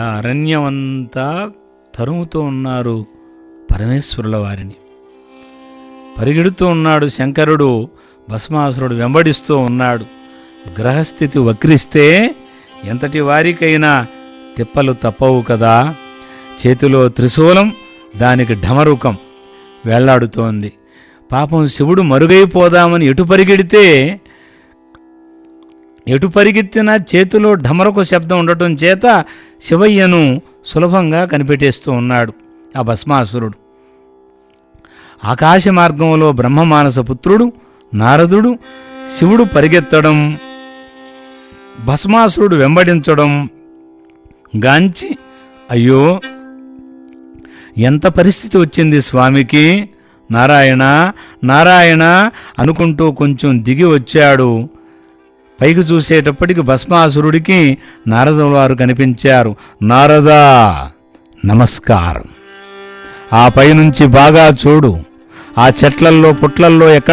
ఆ అరణ్యమంతా తరుముతూ ఉన్నారు పరమేశ్వరుల వారిని పరిగెడుతూ ఉన్నాడు శంకరుడు భస్మాసురుడు వెంబడిస్తూ ఉన్నాడు గ్రహస్థితి వక్రిస్తే ఎంతటి వారికైనా తిప్పలు తప్పవు కదా చేతిలో త్రిశూలం దానికి ఢమరుకం వేళ్లాడుతోంది పాపం శివుడు మరుగైపోదామని ఎటు పరిగెడితే ఎటు పరిగెత్తినా చేతిలో ఢమరకు శబ్దం ఉండటం చేత శివయ్యను సులభంగా కనిపెట్టేస్తూ ఉన్నాడు ఆ భస్మాసురుడు ఆకాశ మార్గంలో బ్రహ్మమానస పుత్రుడు నారదుడు శివుడు పరిగెత్తడం భస్మాసురుడు వెంబడించడం గాంచి అయ్యో ఎంత పరిస్థితి వచ్చింది స్వామికి నారాయణ నారాయణ అనుకుంటూ కొంచెం దిగి వచ్చాడు పైకి చూసేటప్పటికి భస్మాసురుడికి నారదుల వారు కనిపించారు నారదా నమస్కారం ఆ పైనుంచి బాగా చూడు ఆ చెట్లల్లో పుట్లల్లో ఎక్కడ